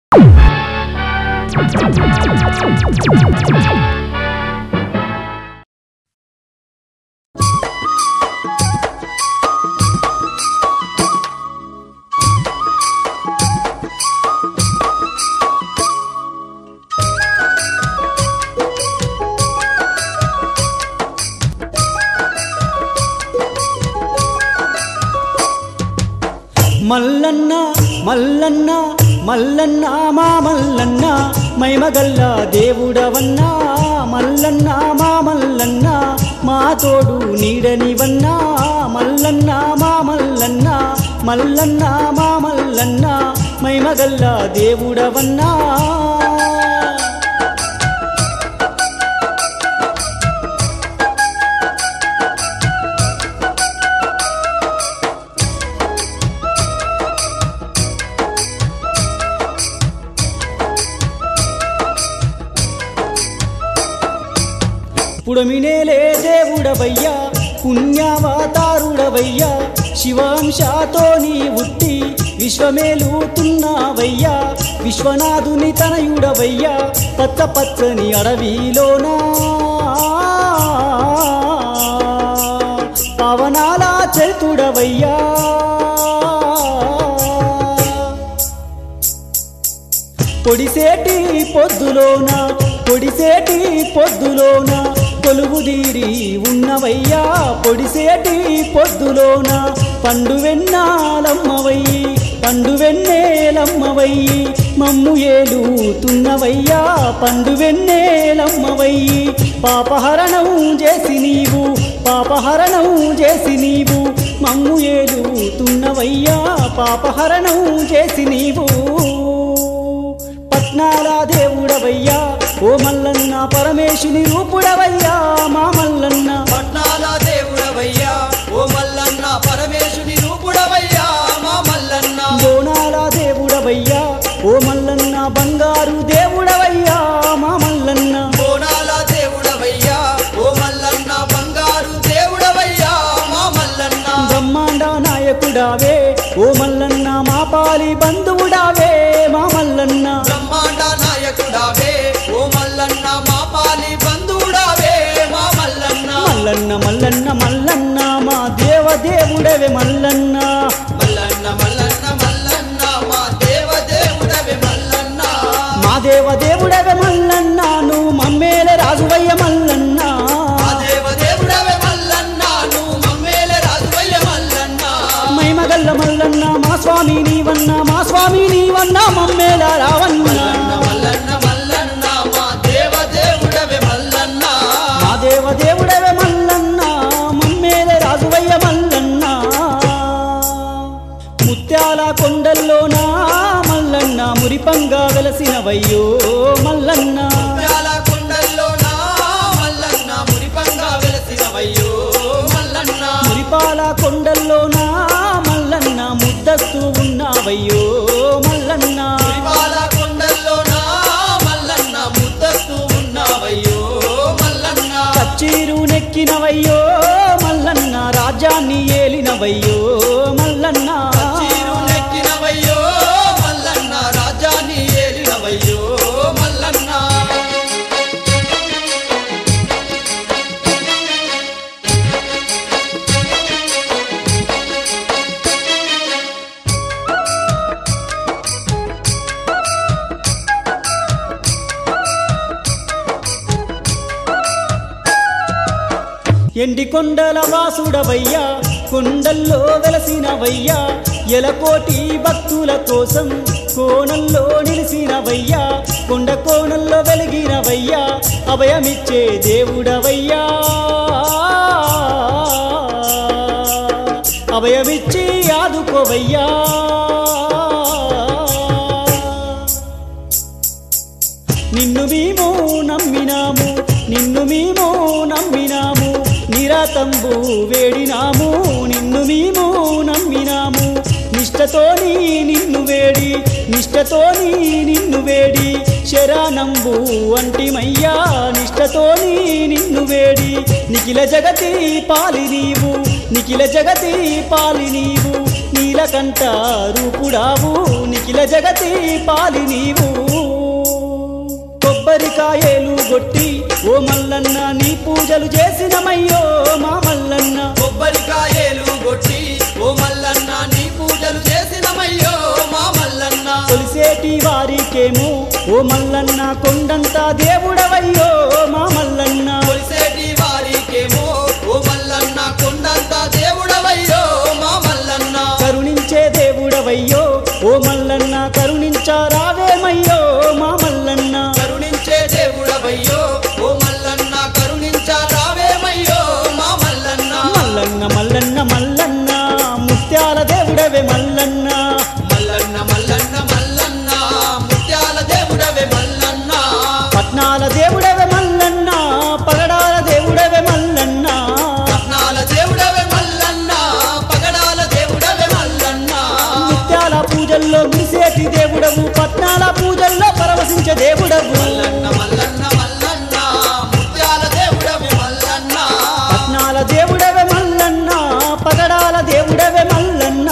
మల్లన్న మల్లన్న మల్లన్న మా మల్లన్న మైమగల్ల దేవుడవన్నా మల్లన్న మా మల్లన్న మా తోడు నీడనివన్నా మల్లన్న మా మల్లన్న మల్లన్న మా మల్లన్న మైమగల్ల దేవుడవన్నా పుడమినేలే దేవుడవయ్యా పుణ్యావతారుడవయ్యా శివాంశతో నీ ఉట్టి విశ్వమేలుతున్నావయ్యా విశ్వనాథుని తనయుడవయ్యా పచ్చ పచ్చని అడవిలోనా పవనాల చేతుడవయ్యా పొడిసేటి పొద్దులోన పొడిసేటి పొద్దులోన కొలువుదీరి ఉన్నవయ్యా పొడిసేటి పొద్దులోన పండు వెన్నాలమ్మవయ్యి పండు వెన్నేలమ్మవయ్యి మమ్ము ఏలుతున్నవయ్యా పండు వెన్నేలమ్మవయ్యి పాపహరణం చేసి నీవు పాపహరణం చేసి నీవు మమ్ము ఏలుతున్నవయ్యా పాపహరణం చేసి నీవు పట్నాల దేవుడవయ్యా ఓ మల్లన్న పరమేశుని రూపుడవయ్యా మా మల్లన్న పట్నాల దేవుడవయ్యా ఓ మల్లన్న పరమేశుని రూపుడవయ్యా మా మల్లన్న బోనాల దేవుడవయ్యా ఓ మల్లన్న బంగారు దేవుడవయ్యా మా మల్లన్న బోనాల దేవుడవయ్యా ఓ మల్లన్న బంగారు దేవుడవయ్యా మా మల్లన్న బ్రహ్మాండ నాయకుడావే ఓ మల్లన్న మా పాలి బంధువుడావే మా మల్లన్న బ్రహ్మాండ నాయకుడావే ఓ మల్లన్న మా పాలి బంధువుడావే మా మల్లన్న మల్లన్న మల్లన్న మల్లన్న మా దేవదేవుడవే మల్లన్న మల్లన్న మల్లన్న మల్లన్న మా దేవ దేవుడవే మల్లన్న మా దేవదేవుడవే మల్లన్న నువ్వు మమ్మేల రాజువయ్య మల్లన్న మా దేవ దేవుడవే మల్లన్న నువ్వు మమ్మేల రాజువయ్య మల్లన్న మైమగల్ల మల్లన్న మా స్వామి నీవన్న మా స్వామి నీవన్న మమ్మేల రావన్న మల్లన్న మల్లన్న మల్లన్న మా దేవ దేవుడవే మల్లన్న మా దేవదేవుడవే మల్లన్న మమ్మేల రాజువయ్య మల్లన్న ముత్యాల కొండల్లోనా మల్లన్న మురిపంగా వెలసినవయ్యో మల్లన్న ముత్యాల కొండల్లోన మల్లన్న మురిపంగా వెలసినవయ్యో మల్లన్న మురిపాల కొండల్లోనా మల్లన్న ముద్దస్తూ ఉన్నావయ్యో మల్లన్న మురిపాల కొండల్లోన మల్లన్న ముద్దస్తూ ఉన్నావయ్యో మల్లన్న కచ్చీరు నెక్కినవయ్యో మల్లన్న రాజ్యాన్ని ఏలినవయ్యో మల్లన్న చీరు నెక్కినవయ్యో మల్లన్న రాజాన్ని ఏలినవయ్యో మల్లన్న ఎండి కొండల వాసుడవయ్యా కొండల్లో వెలసినవయ్యా ఎలకోటి భక్తుల కోసం కోణంలో నిలిసినవయ్యా కొండ కోణంలో వెలిగినవయ్యా అభయమిచ్చే దేవుడవయ్యా అభయమిచ్చి ఆదుకోవయ్యా నిన్ను మేము నమ్మినాము నిన్ను మేము నమ్మినాము నిరాతంబు వేడినాము నిన్ను మేము నమ్మినాము నిష్టతోని నిన్ను వేడి నిష్టతోని నిన్ను వేడి శరానంబు అంటిమయ్యా నిష్టతోని నిన్ను వేడి నిఖిల జగతి పాలి నీవు నిఖిల జగతి పాలి నీవు నీల నీలకంఠ రూపుడావు నిఖిల జగతి పాలి నీవు కొబ్బరికాయలు గొట్టి ఓ మల్లన్న నీ పూజలు చేసినమయ్యో మా మల్లన్న కొబ్బరికాయలు కొట్టి ఓ మల్లన్న నీ పూజలు చేసినమయ్యో మా మల్లన్న కొలిసేటి వారికేమో ఓ మల్లన్న కొండంత దేవుడవయ్యో మా మల్లన్న కొలిసేటి వారికేమో ఓ మల్లన్న కొండంత దేవుడవయ్యో మా మల్లన్న కరుణించే దేవుడవయ్యో ఓ మల్లన్న కరుణించారావేమయ్యో మా మల్లన్న కరుణించే దేవుడవయ్యో ఓ మల్లన్న కరుణించారావేమయ్యో మా మల్లన్న మల్లన్న మల్లన్న మల్లన్న ముత్యాల దేవుడవే మల్లన్న మల్లన్న మల్లన్న మల్లన్న ముత్యాల దేవుడవే మల్లన్న పట్నాల దేవుడవే మల్లన్న పగడాల దేవుడవే మల్లన్న రత్నాల దేవుడవే మల్లన్న పగడాల దేవుడవే మల్లన్న ముత్యాల పూజల్లో మిసేటి దేవుడవు పట్నాల పూజల్లో పరవశించే దేవుడవు మల్లన్న మల్లన్న మల్లన్న ముత్యాల దేవుడవే మల్లన్న పట్నాల దేవుడవే మల్లన్న పగడాల దేవుడవే మల్లన్న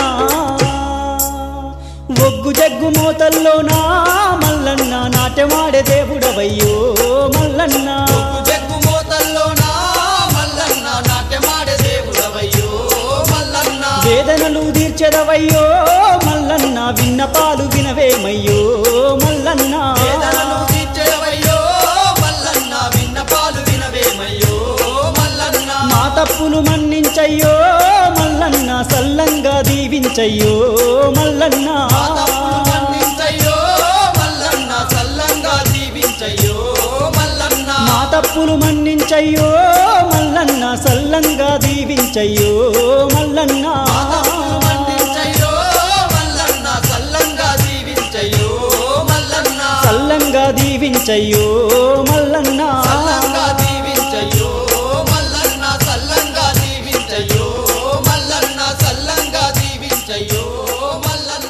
ఒగ్గు జగ్గు మోతల్లోనా మల్లన్న నాట్యమాడే దేవుడవయ్యో మల్లన్న ఒగ్గు జగ్గు మోతల్లోనా మల్లన్న నాట్యమాడే దేవుడవయ్యో మల్లన్న వేదనలు తీర్చెదవయ్యో మల్లన్న విన్నపాలు వినవేమయ్యో మల్లన్న వేదనలు తీర్చేవయ్యో మల్లన్న విన్నపాలు వినవేమయ్యో మల్లన్న మా తప్పులు మన్నించయ్యో మల్లన్న సల్లంగా దీవించయ్యో మల్లన్న మా తప్పులు మన్నించయ్యో మల్లన్న చల్లంగా దీవించయ్యో మల్లన్న మా తప్పులు మన్నించయ్యో మల్లన్న సల్లంగా దీవించయ్యో మల్లన్న మా తప్పులు మన్నించయ్యో మల్లన్న చల్లంగా దీవించయ్యో మల్లన్న సల్లంగా దీవించయ్యో మల్లన్న చల్లంగా దీవించయ్యో మల్లన్న చల్లంగా దీవించయ్యో మల్లన్న చల్లంగా దీవించయ్యో మల్లన్న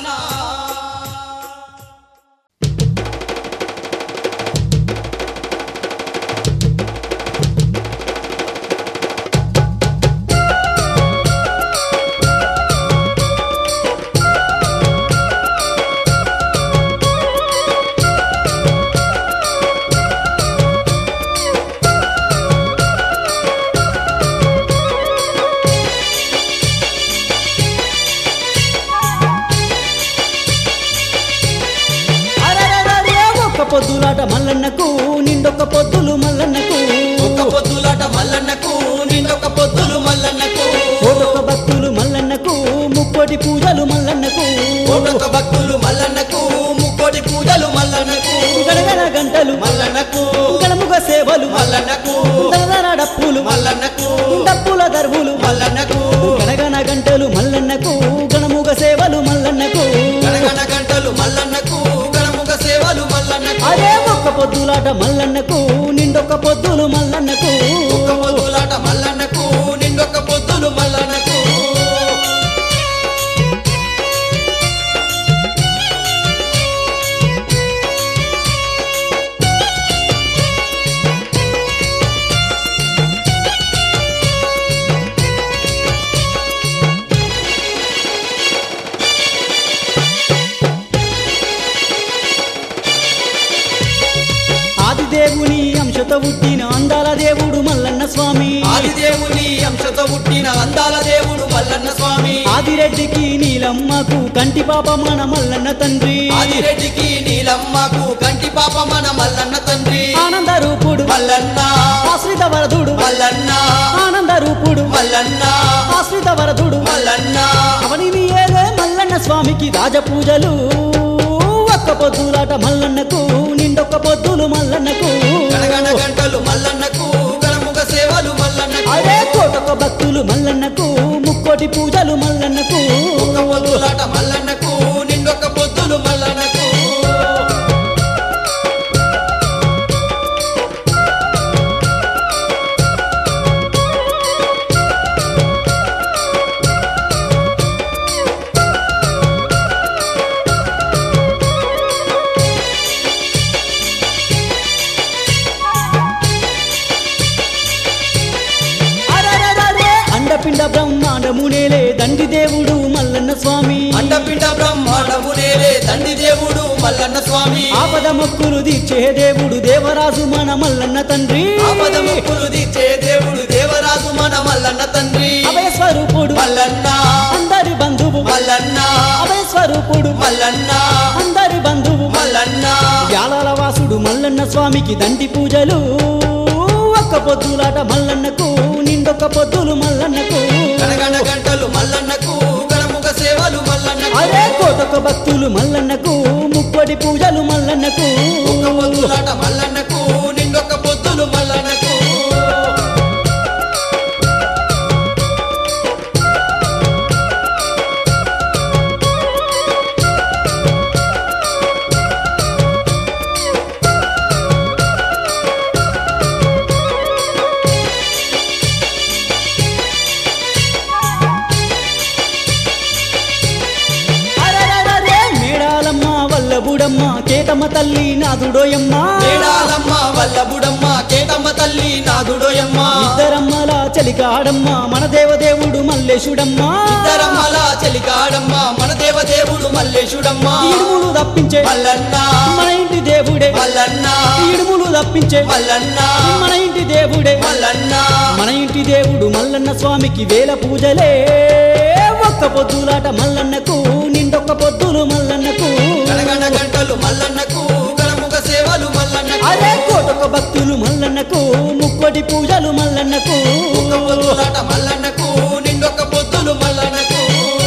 అరెరెరెరే, ఒక్క పొద్దులాట మల్లన్నకు నిండొక్క పొద్దులు మల్లన్నకు ఒక్క పొద్దులాట మల్లన్నకు నిన్నొక పొద్దులు మల్లన్నకు కోటొక్క భక్తులు మల్లన్నకు ముక్కోటి పూజలు మల్లన్నకు కోటొక భక్తులు మల్లన్నకు ముక్కోటి పూజలు మల్లన్నకు గడగడ గంటలు మల్లన్నకు గడముగ సేవలు మల్లన్నకు దరదర డప్పులు మల్లన్నకు డప్పుల దర్వులు మల్లన్నకు గణగణ గంటలు మల్లన్నకు గణముగ సేవలు మల్లన్నకు గణగణ గంటలు మల్లన్నకు గణముగ సేవలు మల్లన్నకు అదే ఒక్క పొద్దులాట మల్లన్నకు నిండొక్క పొద్దులు మల్లన్నకు ఒక్క పొద్దులాట మల్లన్నకు నిన్నొక పొద్దులు మల్లన్నకు ఆదిదేవుని అంశతో పుట్టిన అందాల దేవుడు మల్లన్న స్వామి ఆదిదేవుని అంశతో పుట్టిన అందాల దేవుడు మల్లన్న స్వామి ఆదిరెడ్డికి నీలమ్మకు కంటి పాప మన మల్లన్న తండ్రి ఆదిరెడ్డికి నీలమ్మకు కంటి పాప మన మల్లన్న తండ్రి ఆనంద రూపుడు మల్లన్న ఆశ్రిత వరదుడు మల్లన్న ఆనంద రూపుడు మల్లన్న ఆశ్రిత వరదుడు మల్లన్న అవనిని ఏలే మల్లన్న స్వామికి రాజపూజలు ఒక్క పొద్దులాట మల్లన్నకు నిండొక్క పొద్దులు మల్లన్నకు గణగణ గంటలు మల్లన్నకు గణముగ సేవలు మల్లన్నకు అదే కోటొక్క భక్తులు మల్లన్నకు ముక్కోటి పూజలు మల్లన్నకు ఒక్క పొద్దులాట మల్లన్నకు నిండొక పొద్దులు మల్లన్నకు అరరరరే అండపిండ బ్రహ్మాండమునేలే దండి దేవుడు మల్ల స్వామి ఆపద మొక్కులు తీర్చే దేవుడు దేవరాజు మన మల్లన్న తండ్రి ఆపద మొక్కులు తీర్చే దేవుడు దేవరాజు మన మల్లన్న తండ్రి అభయ స్వరూపుడు మల్లన్న అందరి బంధువు మల్లన్న అభయ స్వరూపుడు మల్లన్న అందరి బంధువు మల్లన్న యాలాల వాసుడు మల్లన్న స్వామికి దండి పూజలు ఒక్క పొద్దులాట మల్లన్నకు నిండొక్క పొద్దులు మల్లన్నకు గణగణ గంటలు మల్లన్నకు గణముఖ సేవలు మల్లన్నకు అరే కోటొక్క భక్తులు మల్లన్నకు ముప్పటి పూజలు మల్లన్నకు ఒక్క పొద్దులాట మల్లన్నకు నిండొక్క పొద్దులు మల్లన్నకు అరెరెరెరె, మేడాలమ్మ వల్లబుడమ్మ కేతమ్మ తల్లి నాదుడోయమ్మ మేడాలమ్మ వల్లభుడమ్మ కేతమ్మ తల్లి నాదుడోయమ్మ ఇద్దరమ్మల చలికాడమ్మ మన దేవదేవుడు మల్లేశుడమ్మ ఇద్దరమ్మల చెలికాడమ్మ మన దేవదేవుడు మల్లేశుడమ్మ ఇడుములు తప్పించే మల్లన్న మన ఇంటి దేవుడే మల్లన్న ఇడుములు తప్పించే మల్లన్న మన ఇంటి దేవుడే మల్లన్న మన ఇంటి దేవుడు మల్లన్న స్వామికి వేల పూజలే ఒక్క పొద్దులాట మల్లన్నకు నిండొక్క పొద్దులు మల్లన్నకు గణగణ గంటలు మల్లన్నకు గణముఖ సేవలు మల్లన్నకు అరే కోటొక్క భక్తులు మల్లన్నకు ముక్కోటి పూజలు మల్లన్నకు ఒక్క పొద్దులాట మల్లన్నకు నిండొక్క పొద్దులు మల్లన్నకు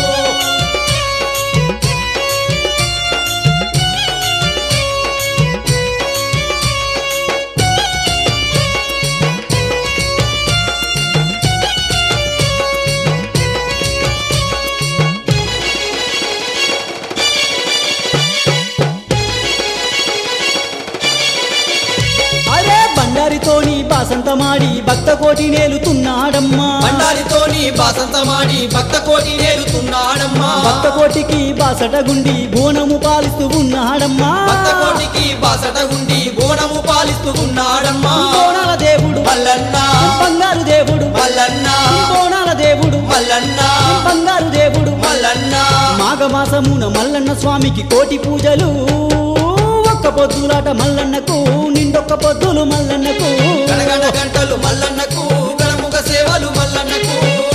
అరే బండారితోని బాసంతమాడి భక్త కోటి నేలుతున్నాడమ్మా బండారితోని బాసంతమాడి భక్త కోటి నేలుతున్నాడమ్మా భక్త కోటికి బాసట గుండి బోనము పాలిస్తూ ఉన్నాడమ్మా భక్త కోటికి బాసట ఉండి బోనము పాలిస్తూ ఉన్నాడమ్మా బోనాల దేవుడు మల్లన్న బంగారు దేవుడు మల్లన్న బోనాల దేవుడు మల్లన్న బంగారు దేవుడు మల్లన్న మాఘమాసమున మల్లన్న స్వామికి కోటి పూజలు ఒక్క పొద్దులాట మల్లన్నకు నిండొక్క పొద్దులు మల్లన్నకు గణగణ గంటలు మల్లన్నకు గణముఖ సేవలు మల్లన్నకు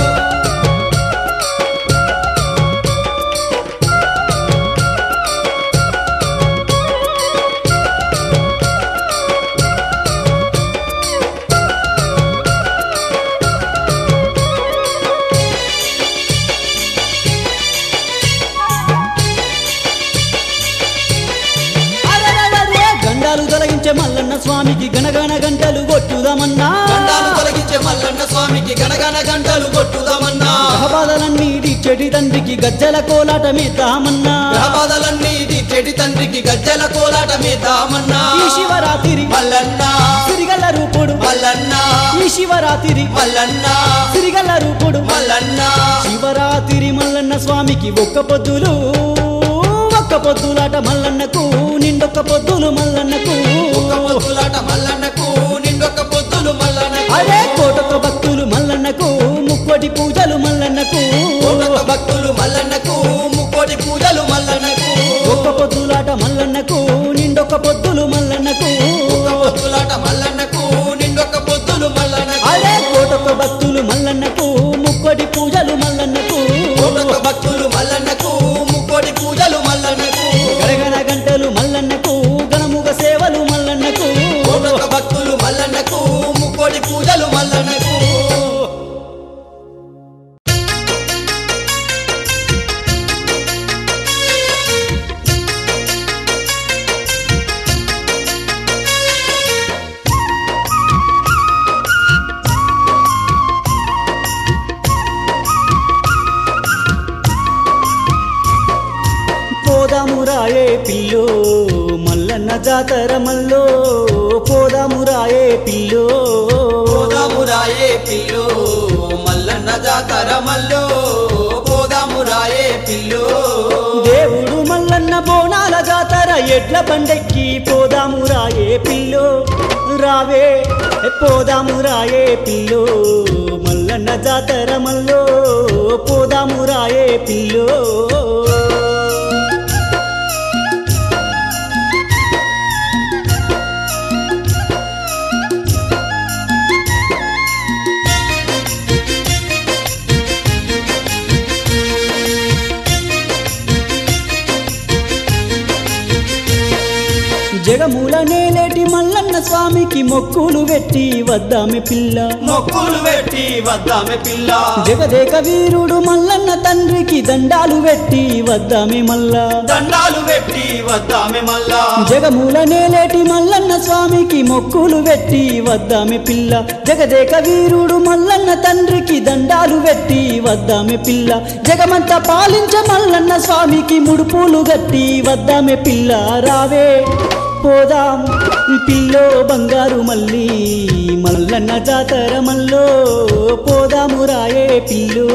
అరెరెరెరె, గండాలు తొలగించే మల్లన్న స్వామికి గణగణ గంటలు కొట్టుదామన్నా గండాలు తొలగించే మల్లన్న స్వామికి గణగణ గంటలు కొట్టుదామన్నా గ్రహబాధలన్నీ చెడి తండ్రికి గజ్జల కోలాటమేద్దామన్నా గ్రహబాధలన్నీ చెడి తండ్రికి గజ్జల కోలాటమేద్దామన్నా ఈ శివరాత్రి మల్లన్న సిరిగల్ల రూపుడు మల్లన్న ఈ శివరాత్రి మల్లన్న సిరిగల్ల రూపుడు మల్లన్న శివరాత్రి మల్లన్న స్వామికి ఒక్క పొద్దులు ఒక్క పొద్దులాట మల్లన్నకు నిండొక్క పొద్దులు మల్లన్నకు ఒక్క పొద్దులాట మల్లన్నకు నిండొక్క పొద్దులు మల్లన్నకు అరే కోటొక్క భక్తులు మల్లన్నకు ముక్కోటి పూజలు మల్లన్నకు కోటొక్క భక్తులు మల్లన్నకు ముక్కోటి పూజలు మల్లన్నకు ఒక్క పొద్దులాట మల్లన్నకు నిండొక్క పొద్దులు మల్లన్నకు ఒక్క పొద్దులాట మల్లన్నకు నిండొక్క పొద్దులు మల్లన్నకు అరే కోటొక్క భక్తులు మల్లన్నకు ముక్కోటి పూజలు మల్లన్నకు కోటొక్క భక్తులు మల్లన్నకు ముక్కోటి పూజలు మల్లన్నకు గరగర గంటలు మల్లన్నకు గణముగ సేవలు మల్లన్నకు కోటొక్క భక్తులు మల్లన్నకు ముక్కోటి పూజలు మల్లన్నకు పోదాము రాయే పిల్లో మల్లన్న జాతర మల్లో పోదాము రాయే పిల్లో పోదాము రాయే పిల్లు మల్లన్న జాతర మల్లో పోదాము రాయే పిల్లు దేవుడు మల్లన్న బోనాల జాతర ఎడ్ల బండెక్కి పోదాము రాయే పిల్లో రావే పోదాము రాయే పిల్లో మల్లన్న జాతర మల్లో పోదాము రాయే పిల్లో జగమూల నేలేటి మల్లన్న స్వామికి మొక్కులు పెట్టి వద్దామె పిల్ల మొక్కులు పెట్టి వద్దామె పిల్ల జగదేక వీరుడు మల్లన్న తండ్రికి దండాలు పెట్టి వద్దామె మల్లా దండాలు పెట్టి వద్దామె మల్లా జగమూల నేలేటి మల్లన్న స్వామికి మొక్కులు పెట్టి వద్దామె పిల్ల జగదేక వీరుడు మల్లన్న తండ్రికి దండాలు పెట్టి వద్దామె పిల్ల జగమంతా పాలించ మల్లన్న స్వామికి ముడుపులు గట్టి వద్దామె పిల్ల రావే పోదాం పిల్లో బంగారు మల్లి మల్లన్న జాతర మల్లో పోదాము రాయే పిల్లో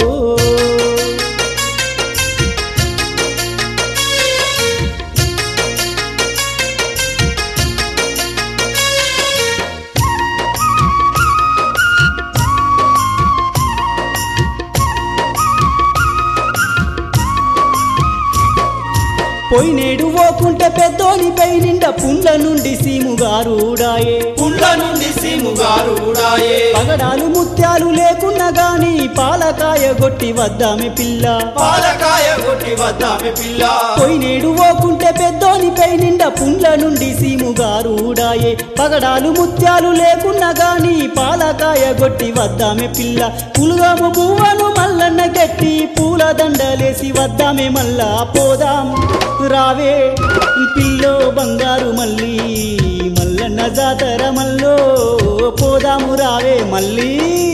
పోయినేడు ఓకుంటే పెద్దోని పై నిండా పుండ్ల నుండి సీముగారుడాయే పుండ్ల నుండి సీముగారు ఊడాయే పగడాలు ముత్యాలు లేకున్నా గాని పాలకాయ గొట్టి వద్దామె పిల్ల పాలకాయ కొట్టి వద్దామె పిల్ల పోయినేడు ఓకుంటే పెద్దోని పై నిండా పుండ్ల నుండి సీముగారుడాయే పగడాలు ముత్యాలు లేకున్నా గాని పాలకాయ గొట్టి వద్దామె పిల్ల పులుగాము పువ్వను మల్లన్న గట్టి పూల దండలేసి వద్దామె మల్లా పోదాం రావే పిల్లో బంగారు మల్లి మల్లన్న జాతర మల్లో పోదాము రావే మళ్ళీ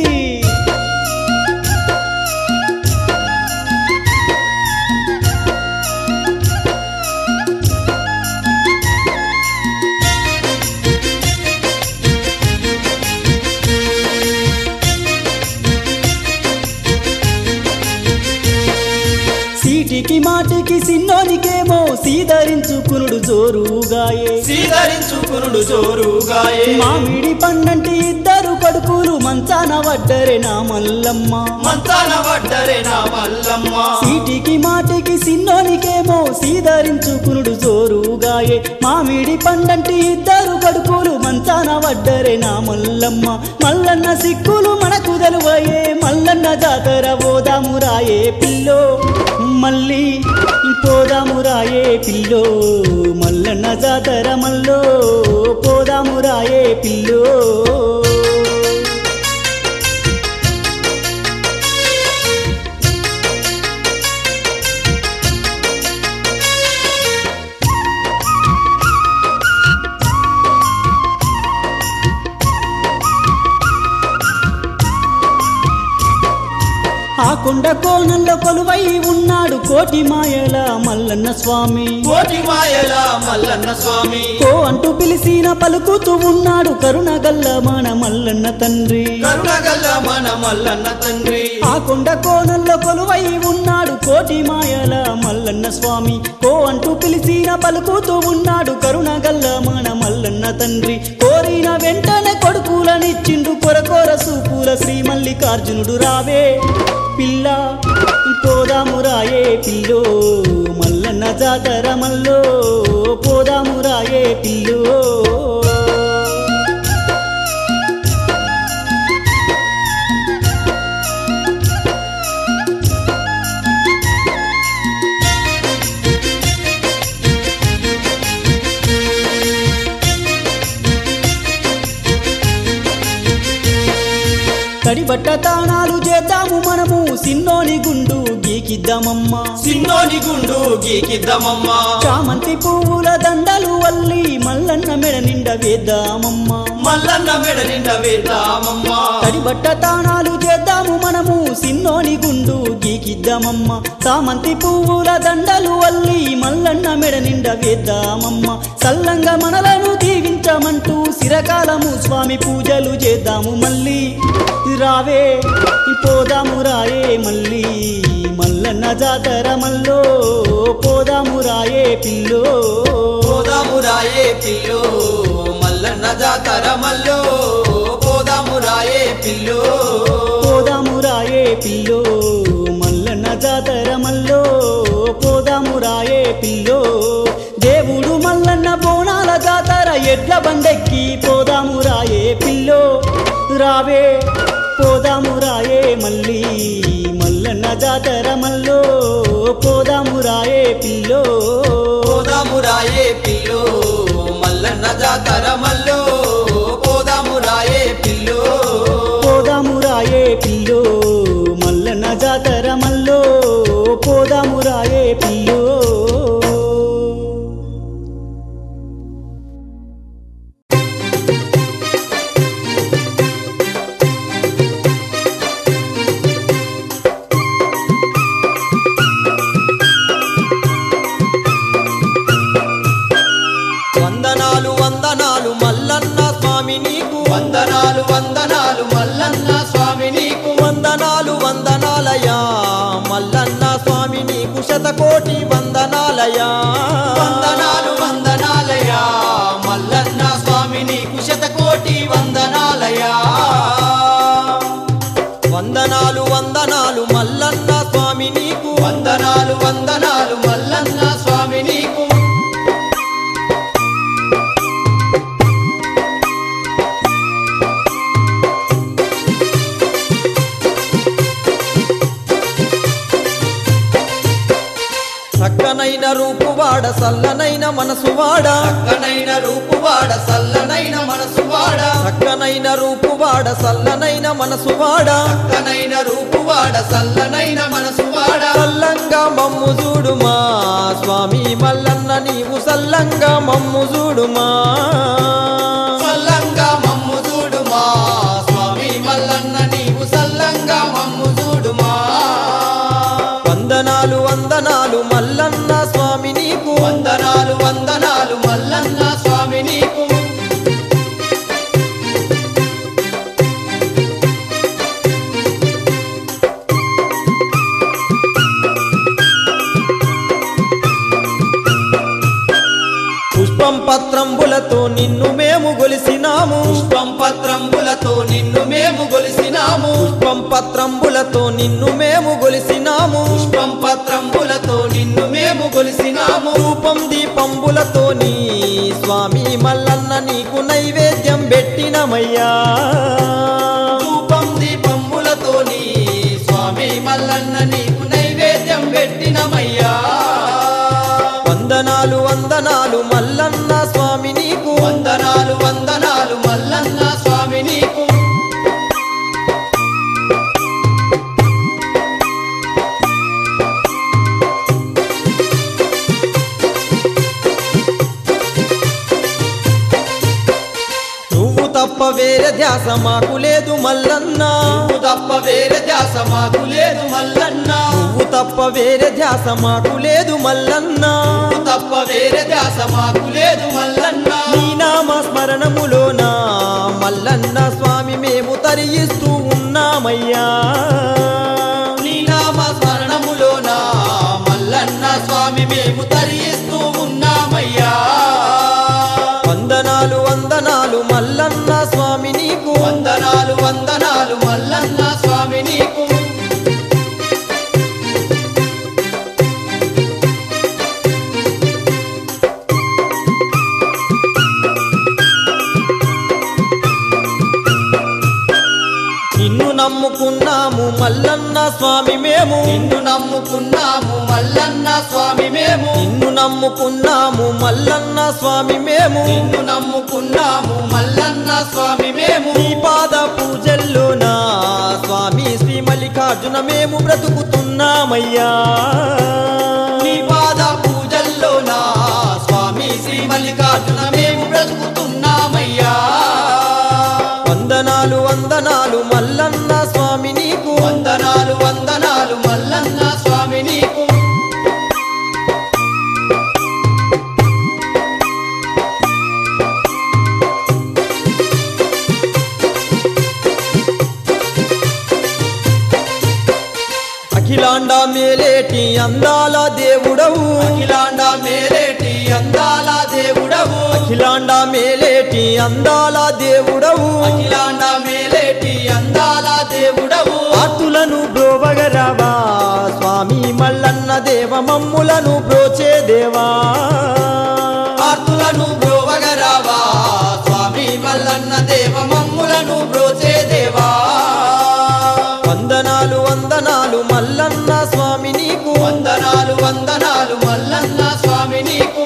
సీటికి మాటికి సిన్నోనికేమో సీదరించుకునుడు జోరుగాయే సీదరించుకునుడు జోరుగాయే మామిడి పండంటి ఇద్దరు కొడుకులు మంచాన వడ్డరే నా మల్లమ్మ మంతాన పడ్డరే నా మల్లమ్మ సీటికి మాటికి సిన్నోనికేమో సీదరించుకునుడు జోరుగాయే మామిడి పండంటి ఇద్దరు కొడుకులు మంచాన వడ్డరే నా మల్లమ్మ మల్లన్న సిక్కులు మనకు తెలువయే మల్లన్న జాతర పోదాము రాయే పిల్లో మళ్ళీ పోదాము రాయే పిల్లో మల్లన్న జాతర మల్లో పోదాము రాయే పిల్లో ఆ కొండ కోణంలో కొలువై ఉన్నాడు కోటి మాయల మల్లన్న స్వామి కోటి మాయల మల్లన్న స్వామి కో అంటూ పిలిచిన పలుకుతూ ఉన్నాడు కరుణగల్ల మన మల్లన్న తండ్రి కరుణగల్ల మన మల్లన్న తండ్రి ఆ కొండ కోణంలో కొలువై ఉన్నాడు కోటి మాయల మల్లన్న స్వామి కో అంటూ పిలిచిన పలుకుతూ ఉన్నాడు కరుణగల్ల మన మల్లన్న తండ్రి కోరిన వెంటనే కొడుకులనిచ్చిండు కొరకొర సూపుల శ్రీ మల్లికార్జునుడు రావే పిల్ల పోదాము రాయే పిల్లో మల్లన్న జాతర మల్లో పోదాము రాయే పిల్లో తడిబట్ట తానాలు చేద్దాము మనము సిన్నోని గుండు గీకిద్దామమ్మా సిన్నోని గుండు గీకిద్దామమ్మా చామంతి పువ్వుల దండలు వల్లి మల్లన్న మెడ నిండ వేద్దామమ్మా మల్లన్న మెడ నిండా వేద్దామమ్మా తడిబట్ట తానాలు చేద్దాము మనము సిన్నోని గుండు గీకిద్దామమ్మా చామంతి పువ్వుల దండలు వల్లి మల్లన్న మెడ నిండ వేద్దామమ్మా సల్లంగా మనలను దీవించమంటూ సిరకాలము స్వామి పూజలు చేద్దాము మళ్ళీ రావే పోదాము రాయే మళ్ళీ మల్లన్న జాతర మల్లో పోదాము రాయే పిల్లో పోదాము రాయే పిల్లో మల్లన్న జాతర మల్లో పోదాము రాయే పిల్లో పోదాము రాయే పిల్లో మల్లన్న జాతర మల్లో పోదాము రాయే పిల్లో దేవుడు మల్లన్న బోనాల జాతర ఎడ్ల బండెక్కి పోదాము రాయే పిల్లో రావే పోదాము రాయే మళ్ళీ మల్లన్న జాతర మల్లో పోదాము రాయే పిల్లో పోదాము రాయే పిల్లో వందనాలు వందనాలు మల్లన్న స్వామి నీకు వందనాలు వందనాలు మల్లన్న స్వామి నీకు వందనాలు వందనాలయా మల్లన్న స్వామి నీకు శతకోటి వందనాలయా వందనాలు వందనాలయా మల్లన్న స్వామి నీకు శతకోటి వందనాలయా వందనాలు వందనాలు మల్లన్న స్వామి నీకు వందనాలు వందనాలు మల్లన్న స్వామి నీకు చక్కనైన రూపువాడ సల్లనైన మనసువాడ చక్కనైన రూపువాడ సల్లనైన మనసువాడ చక్కనైన రూపువాడ సల్లనైన మనసువాడ చక్కనైన రూపువాడ సల్లనైన మనసువాడ సల్లంగా మమ్ము చూడుమా స్వామి మల్లన్న నీవు సల్లంగా మమ్ము చూడుమా సల్లంగా మమ్ము చూడుమా స్వామి మల్లన్న నీవు సల్లంగా మమ్ము చూడుమా వందనాలు వందనాలు మల్లన్న స్వామి నీకు వందనాలు వందనాలు మల్లన్న స్వామి నీకు పుష్పం పత్రంబులతో నిన్ను మేము గొలిసినాము పుష్పం పత్రంబులతో నిన్ను మేము గొలిసినాము పుష్పం పత్రంబులతో నిన్ను మేము గొలిసినాము పుష్పం పత్రంబులతో నిన్ను మేము గొలిసినాము రూపం దీపంబులతో నీ స్వామి మల్లన్న నీకు నైవేద్యం పెట్టినమయ్యా ధూపం దీపంబులతో నీ స్వామి మల్లన్న నీకు నైవేద్యం పెట్టినమయ్యా వందనాలు వందనాలు మల్లన్న స్వామి నీకు వందనాలు వందనాలు మల్లన్న స్వామి నీకు నువ్వు తప్ప వేరే ధ్యాస మాకు లేదు మల్లన్న నువ్వు తప్ప వేరే ధ్యాస మాకు లేదు మల్లన్న నువ్వు తప్ప వేరే ధ్యాస మాకు లేదు మల్లన్న నువ్వు తప్ప వేరే ధ్యాస మాకు లేదు మల్లన్న నీ నామ స్మరణములోన మల్లన్న స్వామి మేము తరియిస్తూ ఉన్నామయ్యా నీ నామ స్మరణములోన మల్లన్న స్వామి మేము తరియిస్తూ ఉన్నామయ్యా వందనాలు వందనాలు మల్లన్న స్వామి నీకు వందనాలు వందనాలు మల్లన్న స్వామి నీకు నిన్ను నమ్ముకున్నాము మల్లన్న స్వామి మేము నిన్ను నమ్ముకున్నాము మల్లన్న స్వామి మేము నిన్ను నమ్ముకున్నాము మల్లన్న స్వామి మేము నిన్ను నమ్ముకున్నాము మల్లన్న స్వామి మేము నీ పాద పూజల్లోన స్వామి శ్రీ మల్లికార్జున మేము బ్రతుకుతున్నామయ్యా నీ పాద పూజల్లోన స్వామి శ్రీ మల్లికార్జున మేము బ్రతుకుతున్నామయ్యా వందనాలు వందనాలు మల్లన్న స్వామి నీకు వందనాలు వందనాలు మల్లన్న స్వామి నీకు అఖిలాండ మేలేటి అందాల దేవుడవు అఖిలాండ మేలేటి అందాల దేవుడవు అఖిలాండ మేలేటి అందాల దేవుడవు అఖిలాండ మేలేటి అందాల దేవుడవు ఆతులను బ్రోవగరావా స్వామి మల్లన్న దేవ మమ్ములను బ్రోచే దేవా ఆర్తులను బ్రోవగరావా స్వామి మల్లన్న దేవ మమ్ములను బ్రోచే దేవా వందనాలు వందనాలు మల్లన్న స్వామి నీకు వందనాలు వందనాలు మల్లన్న స్వామి నీకు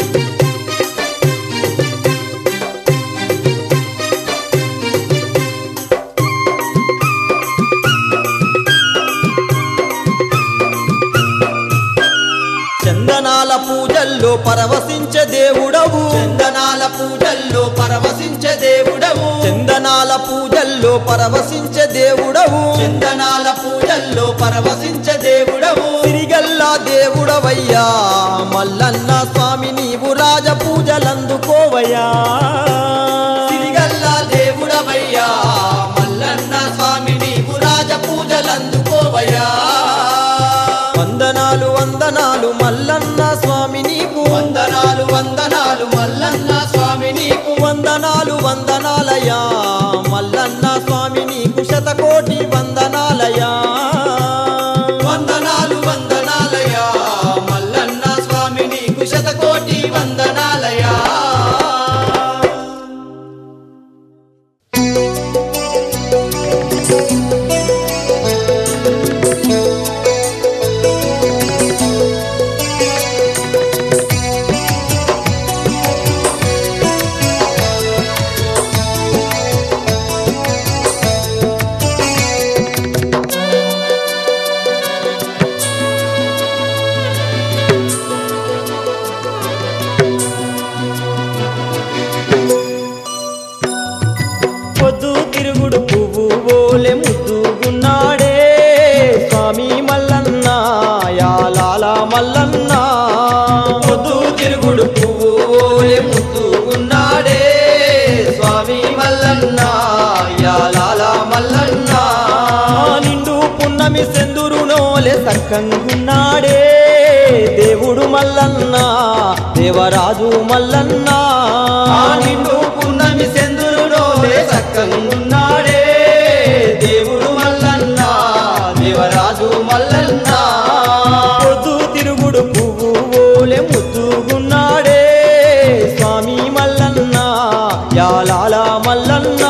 చందనాల పూజల్లో పరవశించే దేవుడవు చందనాల పూజల్లో పరవశించే దేవుడవు చందనాల పూజల్లో పరవశించే దేవుడవు చందనాల పూజల్లో పరవశించే దేవుడవు సిరిగల్లా దేవుడవు దేవుడవయ్యా మల్లన్న స్వామి నీవు రాజ పూజలందుకోవయ్యా సిరిగల్ల దేవుడవయ్యా మల్లన్న స్వామి నీవు రాజ పూజలందుకోవయ్యా వందనాలు వందనాలు మల్లన్న స్వామి నీకు వందనాలు వందనాలు మల్లన్న స్వామి నీకు వందనాలు వందనాలయా మల్లన్న స్వామి నీకు శతకోటి వందనాలయా వందనాలు వందనాలయా మల్లన్న స్వామి నీకు శతకోటి వందనాలయా పొద్దు తిరుగుడు పువ్వు ఓలె ముద్దుగున్నాడే స్వామి మల్లన్న యాలాల మల్లన్న పొద్దు తిరుగుడు పువ్వు ఓలే ముద్దుగున్నాడే స్వామి మల్లన్న యాలాల మల్లన్న ఆ నిండు పున్నమి సెందురు నోలె సక్కంగున్నాడే దేవుడు మల్లన్న దేవరాజు మల్లన్న ఆ నిండు పున్నమి సెందురులోనే సక్కంగున్నాడే దేవుడు మల్లన్న దేవరాజు మల్లన్న పొద్దు తిరుగుడు పువ్వు ఓలె ముద్దుగున్నాడే స్వామి మల్లన్న యాలాల మల్లన్న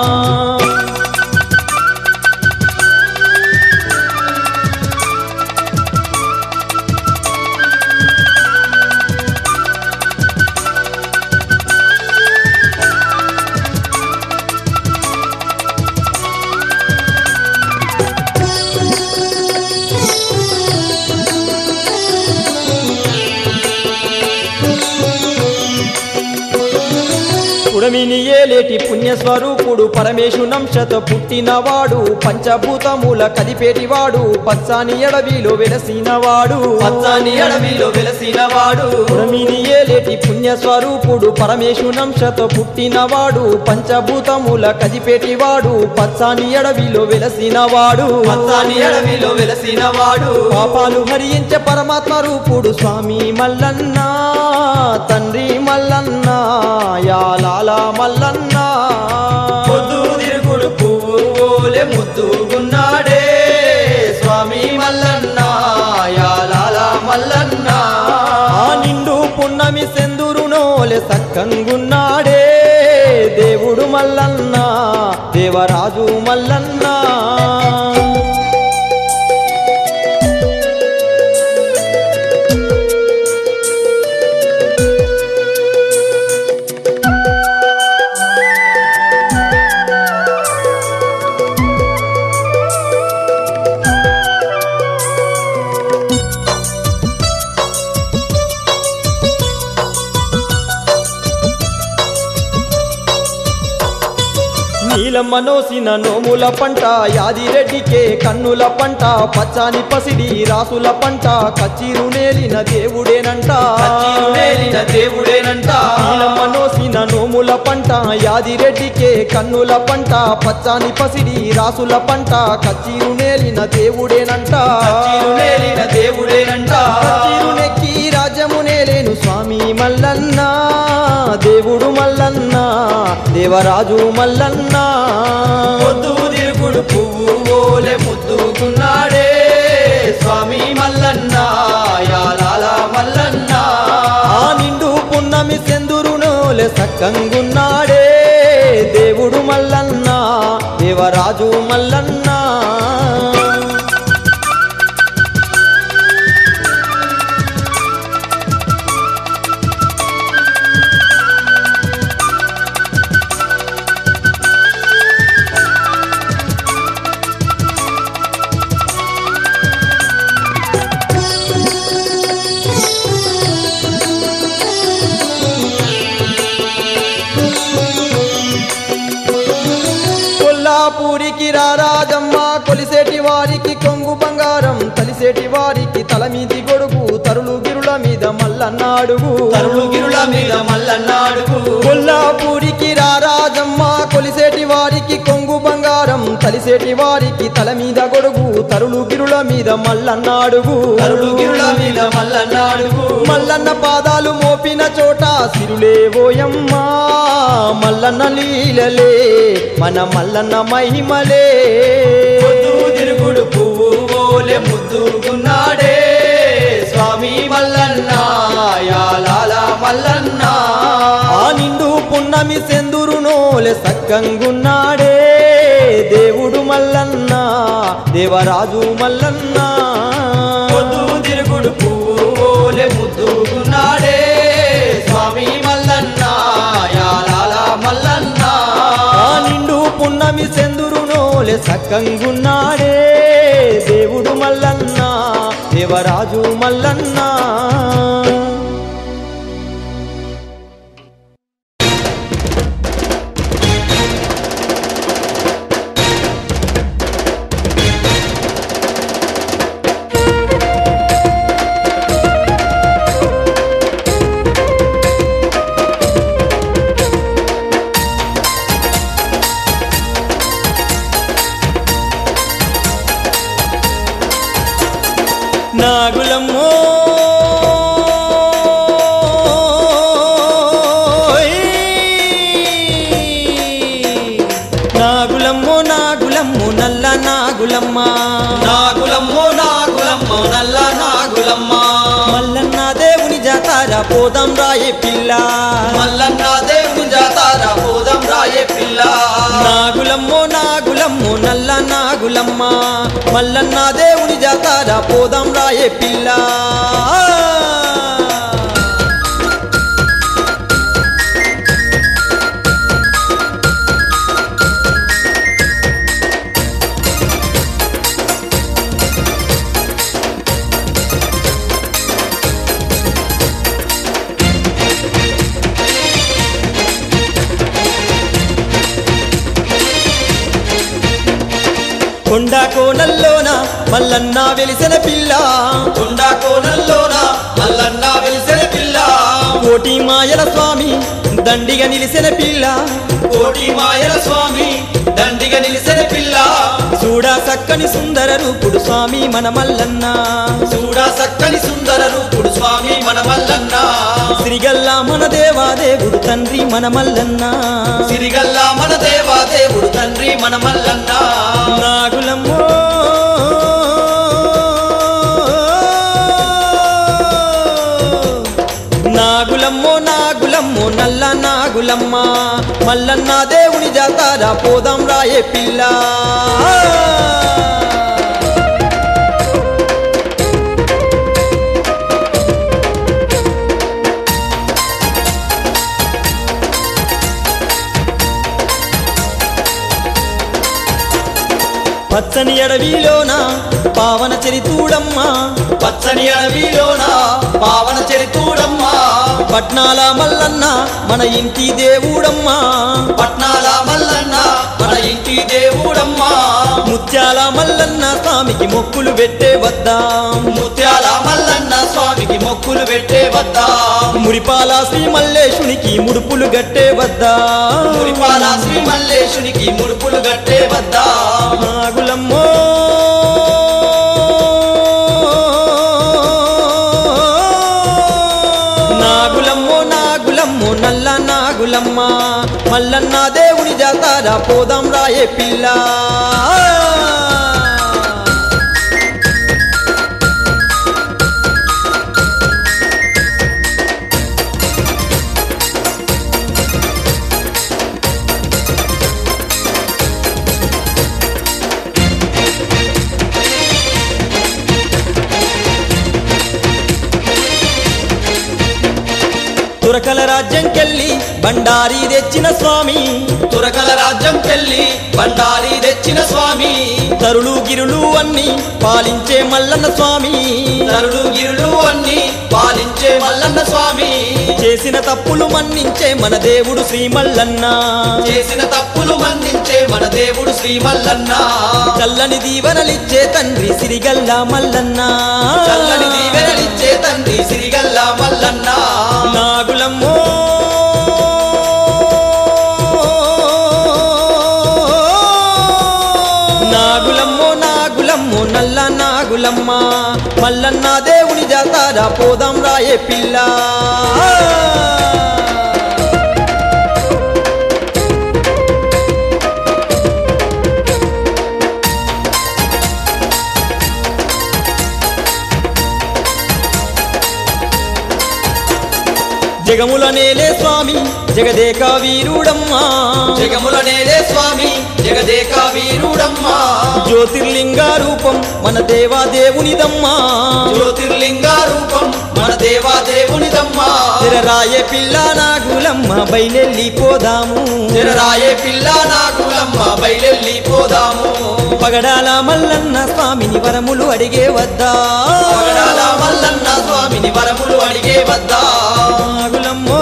పుడమిని ఏలేటి పుణ్యస్వరూపుడు పరమేశునంశత పుట్టినవాడు పంచభూతముల కదిపేటివాడు పచ్చాని ఎడవిలో వెలసినవాడు పచ్చని అడవిలో వెలసినవాడు పుడమిని ఏలేటి పుణ్యస్వరూపుడు పరమేశునంశత పుట్టినవాడు పంచభూతముల కదిపేటివాడు పచ్చాని ఎడవిలో వెలసినవాడు పచ్చని అడవిలో వెలసినవాడు పాపాలు హరించే పరమాత్మ రూపుడు స్వామి మల్లన్న తండ్రి మల్లన్న యాలాల మల్లన్న పొద్దు తిరుగుడు పువ్వు ఓలే ముద్దుగున్నాడే స్వామి మల్లన్న యాలాల మల్లన్న ఆ నిండు పున్నమి సెందురు నోలె సక్కంగున్నాడే దేవుడు మల్లన్న దేవరాజు మల్లన్న నీలమ్మ నోసిన నోముల పంట యాదిరెడ్డికే కన్నుల పంట పచ్చాని పసిడి రాసుల పంట కచ్చిరు నేలిన దేవుడేనంట మేలిన దేవుడేనంట నీలమ్మ నోసిన నోముల పంట యాదిరెడ్డికే కన్నుల పంట పచ్చాని పసిడి రాసుల పంట కచ్చిరు నేలిన దేవుడేనంట మేలిన దేవుడేనంట కచ్చిరు నెక్కి రాజ్యము నేలేను స్వామి మల్లన్న దేవుడు మల్లన్న దేవరాజు మల్లన్న పొద్దు తిరుగుడు పువ్వు ఓలే ముద్దుకున్నాడే స్వామి మల్లన్న యాలాల మల్లన్న ఆ నిండు పున్నమి సెందురు నోలె సక్కంగున్నాడే దేవుడు మల్లన్న దేవరాజు మల్లన్న కొల్లాపూరికి రారాజమ్మ కొలిసేటి వారికి కొంగు బంగారం తలిసేటి వారికి తల మీది గొడుగు మల్లన్న అడుగు తరుడు గిరుల మీద మల్లన్న అడుగు కొల్లాపూరికి రారాజమ్మ కొలిసేటి వారికి కొంగు బంగారం తలిసేటి వారికి తల మీద గొడుగు తరులు గిరుల మీద మల్లన్న అడుగు తరుడు గిరుల మీద మల్లన్న అడుగు మల్లన్న పాదాలు మోపిన చోట సిరులే ఓయమ్మా మల్లన్న లీలలే మన మల్లన్న మహిమలే పొద్దు తిరుగుడు పువ్వు ఓలే ముద్దుకున్నాడే స్వామి మల్లన్న యాలాల మల్లన్న ఆ నిండు పున్నమి సెందురునోలె సక్కంగున్నాడే దేవుడు మల్లన్న దేవరాజు మల్లన్న పొద్దు తిరుగుడు పువ్వు ఓలే ముద్దుకున్నాడే స్వామి మల్లన్న యాలాల మల్లన్న ఆ నిండు పున్నమి సెందురునోలె సక్కంగున్నాడే దేవుడు మల్లన్న దేవరాజు మల్లన్న నాగులమ్మో నాగులమ్మో నాగులమ్ము నల్ల నాగులమ్మ నాగులమ్మో నాగులమ్మో నల్ల నాగులమ్మ మల్లన్న దేవుని జాతార పోదాం రాయే పిల్ల మల్లన్న దేవుని జాతార పోదాం రాయే పిల్ల నాగులమ్మో నాగులమ్ము నల్ల నాగులమ్మ మల్లన్న దేవుని జాతార పోదాం రాయే పిల్ల కొండ కోనల్లోన మల్లన్న వెలిసిన పిల్ల కొండ కోనల్లోన మల్లన్న వెలిసిన పిల్ల కోటి మాయల స్వామి దండిగా నిలిసిన పిల్ల కోటి మాయల స్వామి దండిగా నిలిసిన పిల్ల చూడా చక్కని సుందర రూపుడు స్వామి మన మల్లన్న చూడా సక్కని సుందర రూపుడు స్వామి మన మల్లన్న శ్రీగల్లా మన దేవాదేవుడు తండ్రి మన మల్లన్న సిరిగల్లా మన దేవా దేవుడు తండ్రి మన మల్లన్న నాగులమ్మో నాగులమ్మో నాగులమ్మో నల్ల నాగులమ్మ మల్లన్న దేవుని జాతార పోదాం రాయే పిల్ల పచ్చని అడవిలోన పావన చరితూడమ్మ పచ్చని అడవిలోన పావన చరితూడమ్మా పట్నాల మల్లన్న మన ఇంటి దేవుడమ్మ పట్నాల మల్లన్న మన ఇంటి దేవుడమ్మా ముత్యాల మల్లన్న స్వామికి మొక్కులు పెట్టే వద్దాం ముత్యాల మల్లన్న స్వామికి మొక్కులు పెట్టే వద్దా మురిపాల శ్రీ మల్లేశునికి ముడుపులు గట్టే వద్దా మురిపాల శ్రీ మల్లేశునికి ముడుపులు గట్టే వద్దా నాగులమ్మో నాగులమ్మో నాగులమ్మో నల్ల నాగులమ్మ మల్లన్న దేవుని జాతార పోదాం రాయే పిల్ల తురకల రాజ్యంకెళ్ళి బండారి తెచ్చిన స్వామి తురకల రాజ్యం పెళ్లి బండారి తెచ్చిన స్వామి తరులు గిరులు అన్ని పాలించే మల్లన్న స్వామి నరుడు గిరులు అన్ని పాలించే మల్లన్న స్వామి చేసిన తప్పులు మన్నించే మన దేవుడు శ్రీ మల్లన్న చేసిన తప్పులు మన్నించే మన దేవుడు శ్రీ మల్లన్న చల్లని దీవెనలిచ్చే తండ్రి సిరిగల్ల మల్లన్న చల్లని దీవెనలిచ్చే తండ్రి సిరిగల్ల మల్లన్న నాగులమ్మో నాగులమ్మో నాగులమ్మో నల్ల నాగులమ్మ మల్లన్న దేవుని జాతార పోదాం రాయే పిల్ల జగముల నేలే స్వామి జగదేక వీరుడమ్మా జగముల నేలే స్వామి జగదేక వీరుడమ్మా జ్యోతిర్లింగ రూపం మన దేవా దేవునిదమ్మా జ్యోతిర్లింగ రూపం మన దేవా దేవునిదమ్మా రాయే పిల్ల నాగులమ్మ బయలెల్లి పోదాము జరరాయే పిల్ల నాగులమ్మ బయలెల్లి పోదాము పగడాల మల్లన్న స్వామిని వరములు అడిగే వద్దా పగడాల మల్లన్న స్వామిని వరములు అడిగే వద్దా నాగులమ్మో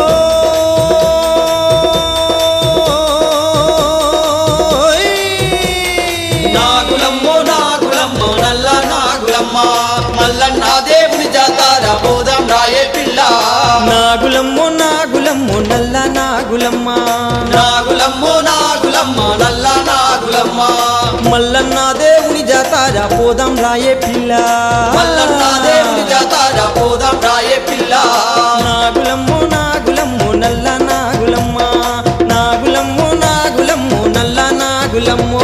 నాగులమ్మో నాగులమ్మో నల్ల నాగులమ్మ మల్లన్న దేవుని జాతార పోదాం రాయే పిల్ల నాగులమ్మో నాగులమ్మో నల్ల నాగులమ్మ నాగులమ్మో నాగులమ్మ నల్ల నాగులమ్మ మల్లన్న దేవుని జాతార పోదాం రాయే పిల్ల మల్లన్న దేవుని జాతార పోదాం రాయే పిల్ల నాగులమ్మో నాగులమ్మో నల్ల నాగులమ్మ నాగులమ్మో నాగులమ్మో నల్ల నాగులమ్మో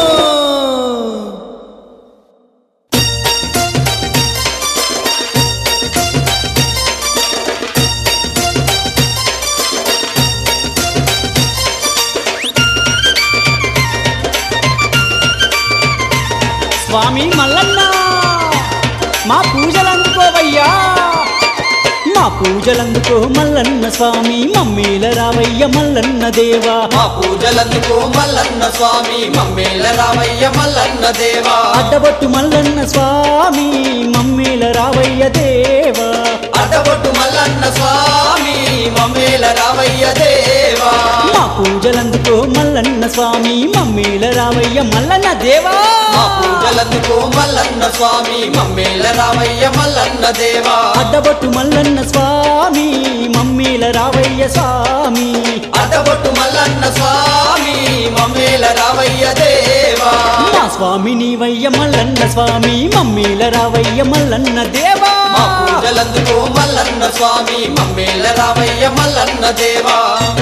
స్వామి మల్లన్న మా పూజలందుకోవయ్యా మా పూజలందుకో మల్లన్న స్వామి మమ్మీల రావయ్య మల్లన్న దేవా మా పూజలందుకో మల్లన్న స్వామి మమ్మేల రామయ్య మల్లన్న దేవా అడ్డబొట్టు మల్లన్న స్వామి మమ్మీల రావయ్య దేవా అడ్డబొట్టు మల్లన్న స్వామి మమ్మేల రామయ్య దేవా మా పూజలందుకో మల్లన్న స్వామి మమ్మీల రావయ్య మల్లన్న దేవా మా పూజలందుకో మల్లన్న స్వామి మమ్మేల రామయ్య మల్లన్న దేవా అడ్డబొట్టు మల్లన్న స్వామి మమ్మీల రావయ్య స్వామి అడ్డబొట్టు మల్లన్న స్వామి మమ్మేల రామయ్య దేవా మా స్వామి నీవయ్య మల్లన్న స్వామి మమ్మీల రావయ్య మల్లన్న దేవా మా పూజలందుకో మల్లన్న స్వామి మమ్మేల రామయ్య మల్లన్న దేవా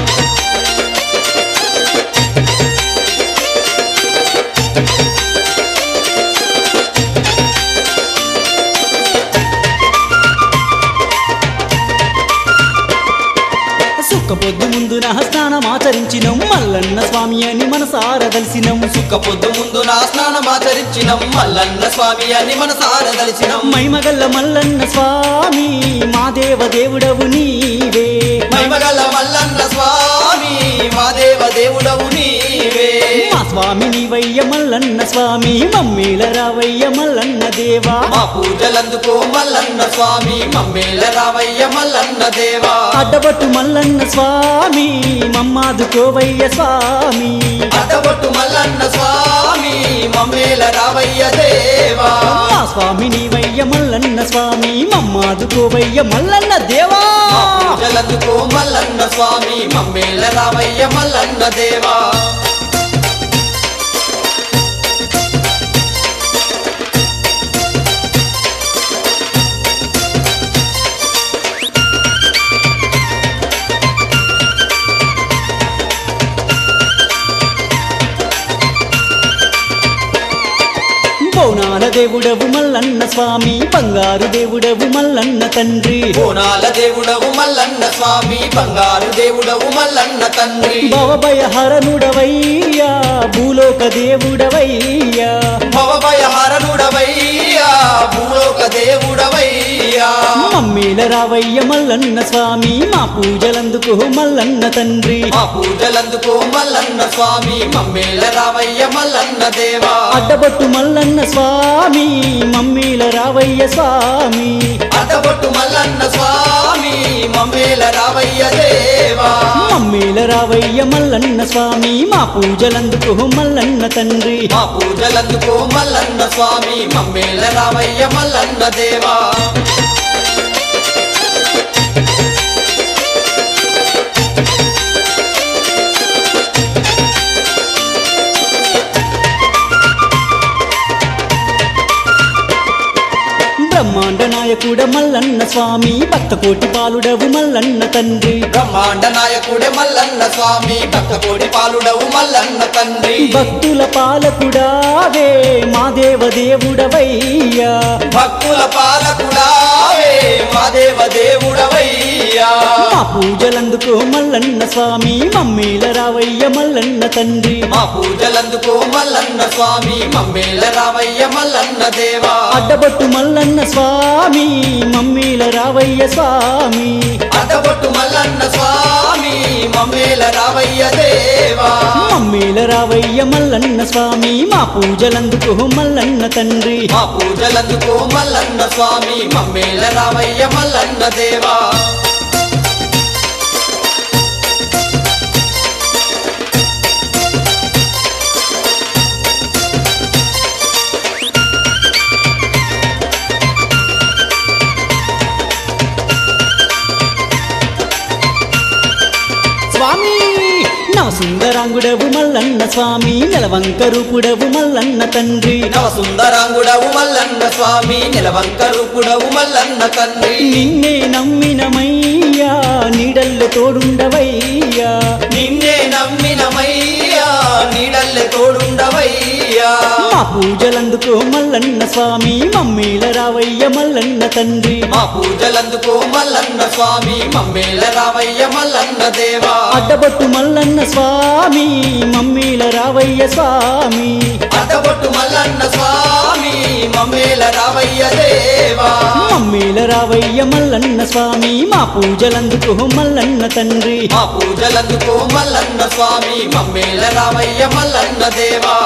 సుక్క పొద్దు ముందు నా స్నానం ఆచరించినం మల్లన్న స్వామి అని మనసార దలిసినం సుక్క పొద్దు ముందు నా స్నానం ఆచరించినం మల్లన్న స్వామి అని మన సారదలిచినం మైమగల్ల మల్లన్న స్వామి మా దేవ దేవుడవు నీవే మైమగల మల్లన్న స్వామి మా దేవ దేవుడవు నీవే మా స్వామి నీవయ్య మల్లన్న స్వామి మమ్మీల రావయ్య మల్లన్న దేవా మా పూజలందుకో మల్లన్న స్వామి మమ్మేల రావయ్య మల్లన్న దేవా అడ్డబట్టు మల్లన్న స్వామి మమ్మాదుకోవయ్య స్వామి అడ్డబొట్టు మల్లన్న స్వామి మమ్మేల రావయ్య దేవా మా స్వామి నీవయ్య మల్లన్న స్వామి మమ్మాదుకోవయ్య మల్లన్న దేవా మా పూజలందుకో మల్లన్న స్వామి మమ్మేల రావయ్య మల్లన్న దేవా బోనాల దేవుడవు మల్లన్న స్వామి బంగారు దేవుడవు మల్లన్న తండ్రి బోనాల దేవుడవు మల్లన్న స్వామి బంగారు దేవుడవు మల్లన్న తండ్రి భవభయ హరణుడవయ్యా భూలోక దేవుడవయ్యా భవభయ హరణుడవయ్యా భూలోక దేవుడవయ్యా మమ్మీల రావయ్య మల్లన్న స్వామి మా పూజలందుకు మల్లన్న తండ్రి మా పూజలందుకో మల్లన్న స్వామి మమ్మేల రావయ్య మల్లన్న దేవా అడ్డబొట్టు మల్లన్న స్వామి మమ్మీల రావయ్య స్వామి అడ్డబొట్టు మల్లన్న స్వామి మమ్మేల రావయ్య దేవా మమ్మీల రావయ్య మల్లన్న స్వామి మా పూజలందుకు మల్లన్న తండ్రి మా పూజలందుకో మల్లన్న స్వామి మమ్మేల రావయ్య మల్లన్న దేవా బ్రహ్మాండ నాయకుడ మల్లన్న స్వామి భక్త కోటి పాలుడవు మల్లన్న తండ్రి బ్రహ్మాండ నాయకుడే మల్లన్న స్వామి భక్తకోటి పాలుడవు మల్లన్న తండ్రి భక్తుల పాలకుడావే మా దేవదేవుడవయ్యా భక్తుల పాలకుడావే మా దేవ దేవుడవయ్యా మా పూజలందుకు మల్లన్న స్వామి మమ్మీల రావయ్య మల్లన్న తండ్రి మా పూజలందుకో మల్లన్న స్వామి మమ్మేల రావయ్య మల్లన్న దేవా అడ్డబొట్టు మల్లన్న స్వామి మమ్మీల రావయ్య స్వామి అడ్డబొట్టు మల్లన్న స్వామి మమ్మేల రావయ్య దేవా మమ్మీల రావయ్య మల్లన్న స్వామి మా పూజలందుకు మల్లన్న తండ్రి మా పూజలందుకో మల్లన్న స్వామి మమ్మేల రావయ్య మల్లన్న దేవా స్వామి నా సుందరాంగుడవు మల్లన్న స్వామి నెలవంక రూపుడవు మల్లన్న తండ్రి నవ సుందరాంగుడవు మల్లన్న స్వామి నిలవంక రూపుడవు మల్లన్న తండ్రి నిన్నే నమ్మినమయ్యా నీడల్లో తోడుండవయ్యా నిన్నే నమ్మినమయ్యా నీడల్లె తోడుండవయ్యా మా పూజలందుకో మల్లన్న స్వామి మమ్మీల రావయ్య మల్లన్న తండ్రి మా పూజలందుకో మల్లన్న స్వామి మమ్మేల రావయ్య మల్లన్న దేవా అడ్డబొట్టు మల్లన్న స్వామి మమ్మీల రావయ్య స్వామి అడ్డబొట్టు మల్లన్న స్వామి మమ్మేల రావయ్య దేవా మమ్మీల రావయ్య మల్లన్న స్వామి మా పూజలందుకు మల్లన్న తండ్రి మా పూజలందుకో మల్లన్న స్వామి మమ్మేల రావయ్య మల్లన్న దేవా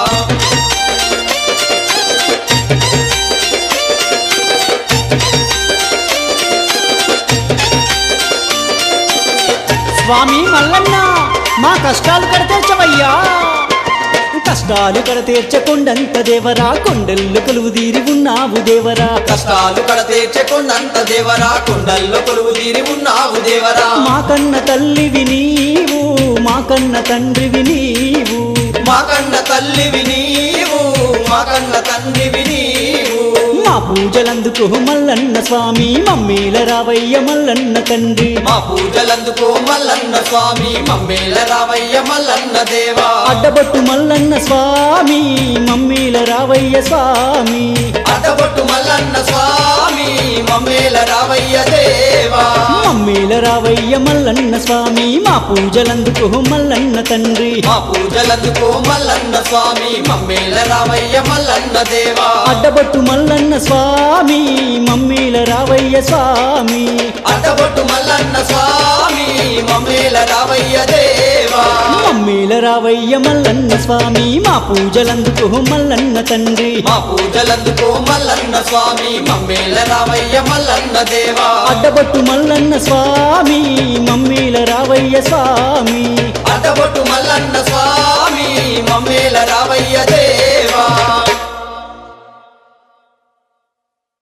స్వామి మల్లన్న మా కష్టాలు కడతీర్చవయ్యా కష్టాలు కడతీర్చకుండంత దేవరా కొండల్లో కొలువు తీరి ఉన్నావు దేవరా కష్టాలు కడ తీర్చకున్నంత దేవరా కొండల్లో కొలువు తీరి ఉన్నావు దేవరా మా కన్న తల్లివి నీవు మా కన్న తండ్రివి నీవు మా కన్న తల్లివి నీవు మా కన్న తండ్రివి నీవు మా పూజలందుకు మల్లన్న స్వామి మమ్మీల రావయ్య మల్లన్న తండ్రి మా పూజలందుకో మల్లన్న స్వామి మమ్మేల రావయ్య మల్లన్న దేవా అడ్డబొట్టు మల్లన్న స్వామి మమ్మీల రావయ్య స్వామి అడ్డబొట్టు మల్లన్న స్వామి మమ్మేల రావయ్య దేవా మమ్మీల రావయ్య మల్లన్న స్వామి మా పూజలందుకు మల్లన్న తండ్రి మా పూజలందుకో మల్లన్న స్వామి మమ్మేల రావయ్య మల్లన్న దేవా అడ్డబొట్టు మల్లన్న స్వామి మమ్మీల రావయ్య స్వామి అడ్డబొట్టు మల్లన్న స్వామి మమ్మేల రావయ్య దేవా మమ్మీల రావయ్య మల్లన్న స్వామి మా పూజలందుకు మల్లన్న తండ్రి మా పూజలందుకో మల్లన్న స్వామి మమ్మేల రావయ్య మల్లన్న దేవా అడ్డబొట్టు మల్లన్న స్వామి మమ్మీల రావయ్య స్వామి అడ్డబొట్టు మల్లన్న స్వామి